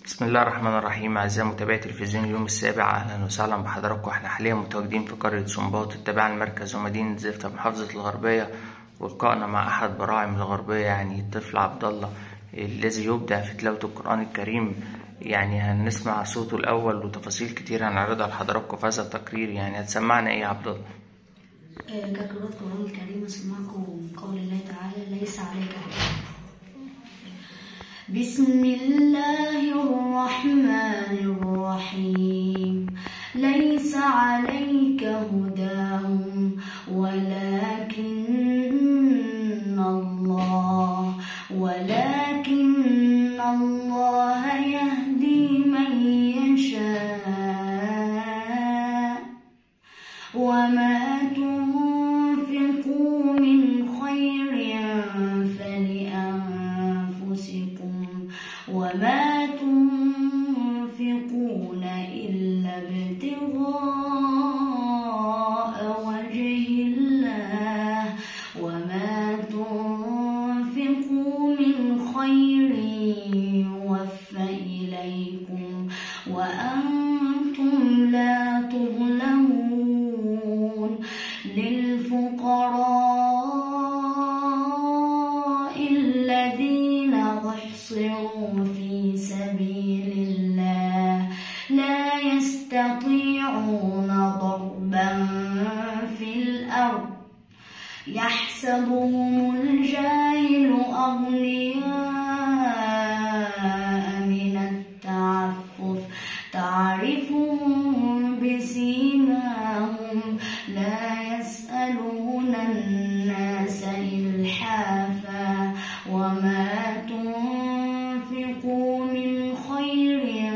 بسم الله الرحمن الرحيم أعزائي متابعي تلفزيون اليوم السابع أهلا وسهلا بحضراتكم احنا حاليا متواجدين في قرية سنباط التابعة لمركز ومدينة زفتة محافظة الغربية ولقائنا مع أحد براعم الغربية يعني الطفل عبد الله الذي يبدع في تلاوة القرآن الكريم يعني هنسمع صوته الأول وتفاصيل كتير هنعرضها لحضراتكم في هذا التقرير يعني هتسمعنا إيه يا عبد الله؟ كقراءة القرآن الكريم أسمعكم قول الله تعالى ليس عليك هداهم بسم الله الرحمن الرحيم ليس عليك هداهم ولكن الله ولكن الله يهدي من يشاء وما تنفقوا من خير فلأنفسكم وما تنفقون إلا ابتغاء وجه الله وما تنفقوا من خير يوفى إليكم وأنتم لا تظلمون للفقراء الذين احصروا في سبيل الله لا يستطيعون ضربا في الأرض يحسبهم الجاهل أغنياء من التعفف تعرفهم بسيماهم لا يسألون الناس إلحافا وما تنفقوا من خير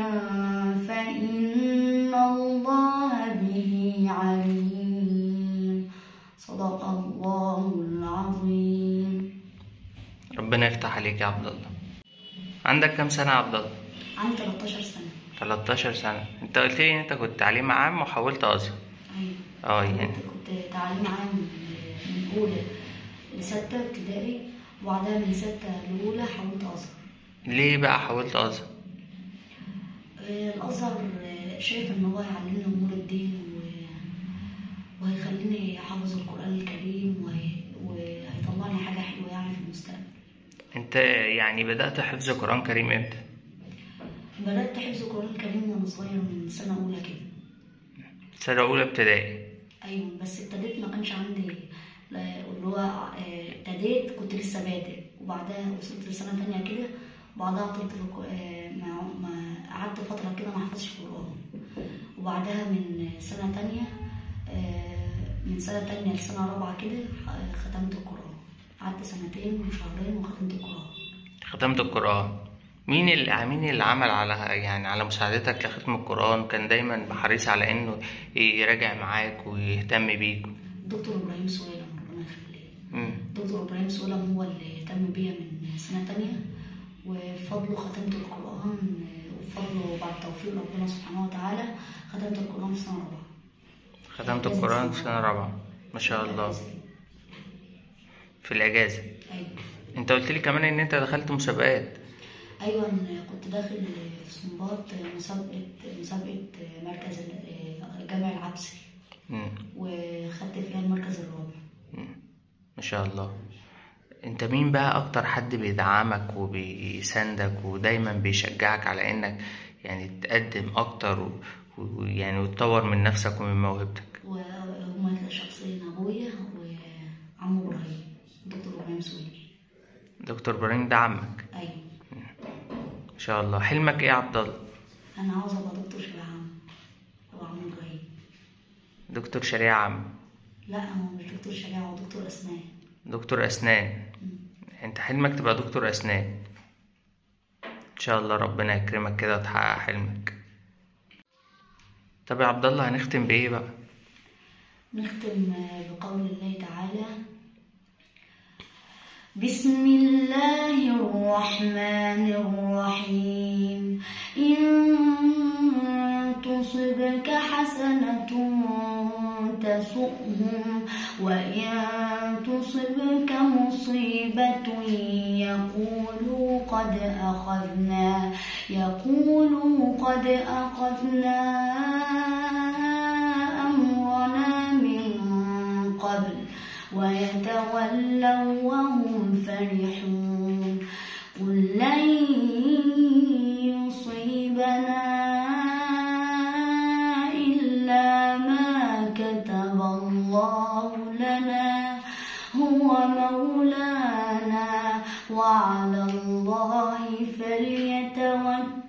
فإن الله به عليم صدق الله العظيم ربنا يفتح عليك يا عبد الله عندك كام سنة يا عبد الله؟ عندي 13 سنة 13 سنة انت قلت لي ان انت كنت تعليم عام وحولت ازهر أيوة اه يعني كنت تعليم عام من أولى لستة ابتدائي وبعدها من ستة لأولى حولت أزهر ليه بقى حولت ازهر؟ آه، الأزهر آه، شايف إن هو هيعلمني أمور الدين و... وهيخليني أحافظ القرآن الكريم وهي... وهيطلعني حاجة حلوة يعني في المستقبل انت يعني بدأت حفظ قرآن كريم امتى؟ بدأت حفظ القرآن الكريم وأنا صغير من سنة أولى كده سنة أولى ابتدائي أيوة بس ابتديت ما كانش عندي لا- اللي هو آه، ابتديت كنت لسه بادئ وبعدها وصلت لسنة تانية كده وبعدها طلت في الك- آه، ما ما قعدت فترة كده ما حفظتش قرآن وبعدها من سنة تانية آه، من سنة تانية لسنة رابعة كده آه، ختمت القرآن قعدت سنتين وشهرين وختمت القرآن ختمت القرآن مين اللي مين اللي عمل على يعني على مساعدتك لختم القرآن كان دايما حريص على انه يراجع معاك ويهتم بيك دكتور إبراهيم سويلم ربنا يخليه مم. دكتور إبراهيم سويلم هو اللي اهتم بيا من سنة تانية وبفضله ختمت القرآن وبفضله بعد توفيق ربنا سبحانه وتعالى ختمت القرآن في سنة رابعة ختمت القرآن في سنة رابعة ما شاء الله في الأجازة أيوة انت قلت لي كمان ان انت دخلت مسابقات أيوة أنا كنت داخل في سنباط مسابقة مسابقة مركز جامع العبسي مم. وخدت فيها المركز الرابع مم. ما شاء الله انت مين بقى اكتر حد بيدعمك وبيساندك ودايما بيشجعك على انك يعني تقدم اكتر و- ويعني وتطور من نفسك ومن موهبتك وهما شخصين أبويا وعمو إبراهيم دكتور إبراهيم سويلم دكتور ابراهيم ده عمك أيوة ما شاء الله حلمك ايه يا عبد الله أنا عاوزة أبقى دكتور شبه عمو هو عمو إبراهيم دكتور شريعة عم لا هو مش دكتور شريعة هو دكتور أسنان دكتور اسنان انت حلمك تبقى دكتور اسنان ان شاء الله ربنا يكرمك كده وتحقق حلمك طب يا عبد الله هنختم بايه بقى نختم بقول الله تعالى بسم الله الرحمن الرحيم إن تصبك حسنة تسؤهم وإن تصبك مصيبة يقولوا قد قد أخذنا يقولوا قد أخذنا أمرنا من قبل ويتولوا وهم فرحون قل لن يصيبنا إلا ما كتب الله لنا هو مولانا وعلى الله فليتوكل